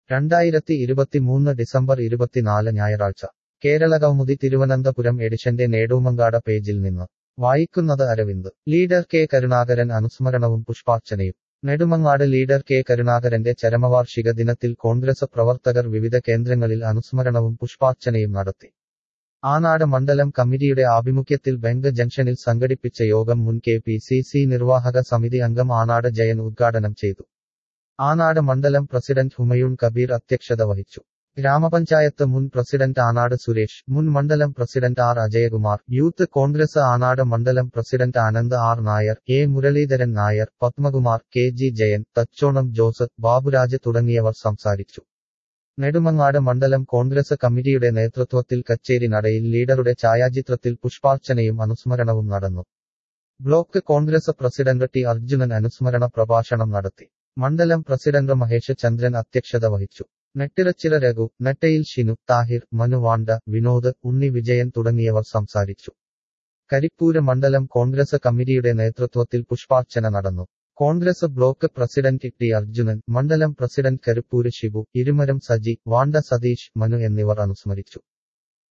രണ്ടായിരത്തി ഇരുപത്തിമൂന്ന് ഡിസംബർ ഇരുപത്തിനാല് ഞായറാഴ്ച കേരള കൗമുദി തിരുവനന്തപുരം എഡിഷന്റെ നേടൂമങ്കാട പേജിൽ നിന്ന് വായിക്കുന്നത് അരവിന്ദ് ലീഡർ കെ കരുണാകരൻ അനുസ്മരണവും പുഷ്പാർച്ചനയും നെടുമങ്ങാട് ലീഡർ കെ കരുണാകരന്റെ ചരമവാർഷിക ദിനത്തിൽ കോൺഗ്രസ് പ്രവർത്തകർ വിവിധ കേന്ദ്രങ്ങളിൽ അനുസ്മരണവും പുഷ്പാർച്ചനയും നടത്തി ആനാട് മണ്ഡലം കമ്മിറ്റിയുടെ ആഭിമുഖ്യത്തിൽ ബെങ്ക് ജംഗ്ഷനിൽ സംഘടിപ്പിച്ച യോഗം മുൻ കെ പി സി സി നിർവാഹക സമിതി അംഗം ആനാട് ജയൻ ഉദ്ഘാടനം ചെയ്തു ആനാട് മണ്ഡലം പ്രസിഡന്റ് ഹുമയൂൺ കബീർ അധ്യക്ഷത വഹിച്ചു ഗ്രാമപഞ്ചായത്ത് മുൻ പ്രസിഡന്റ് ആനാട് സുരേഷ് മുൻ മണ്ഡലം president R Ajayakumar youth Congress Anad മണ്ഡലം president Anand R Nair A Muraleedharan Nair Padmakumar K G Jayan Thachonam Joseph Baburaj തുടങ്ങിയവർ സംസാരിച്ചു നെടുമങ്ങാട് മണ്ഡലം കോൺഗ്രസ് കമ്മിറ്റിയുടെ നേതൃത്വത്തിൽ കച്ചേരി നടയിൽ ലീഡറുടെ ഛായാചിത്രത്തിൽ പുഷ്പാർച്ചനയും അനുസ്മരണവും നടന്നു block Congress president T Arjunan അനുസ്മരണ പ്രഭാഷണം നടത്തി മണ്ഡലം പ്രസിഡന്റ് മഹേഷ് ചന്ദ്രൻ അധ്യക്ഷത വഹിച്ചു നെട്ടിറച്ചിറ രഘു നെട്ടയിൽ ഷിനു താഹിർ മനു വാണ്ട വിനോദ് ഉണ്ണി വിജയൻ തുടങ്ങിയവർ സംസാരിച്ചു കരിപ്പൂര് മണ്ഡലം കോൺഗ്രസ് കമ്മിറ്റിയുടെ നേതൃത്വത്തിൽ പുഷ്പാർച്ചന നടന്നു Congress block president T Arjunan മണ്ഡലം പ്രസിഡന്റ് കരുപ്പൂര് ഷിബു ഇരുമരം സജി വാണ്ട സതീഷ് മനു എന്നിവർ അനുസ്മരിച്ചു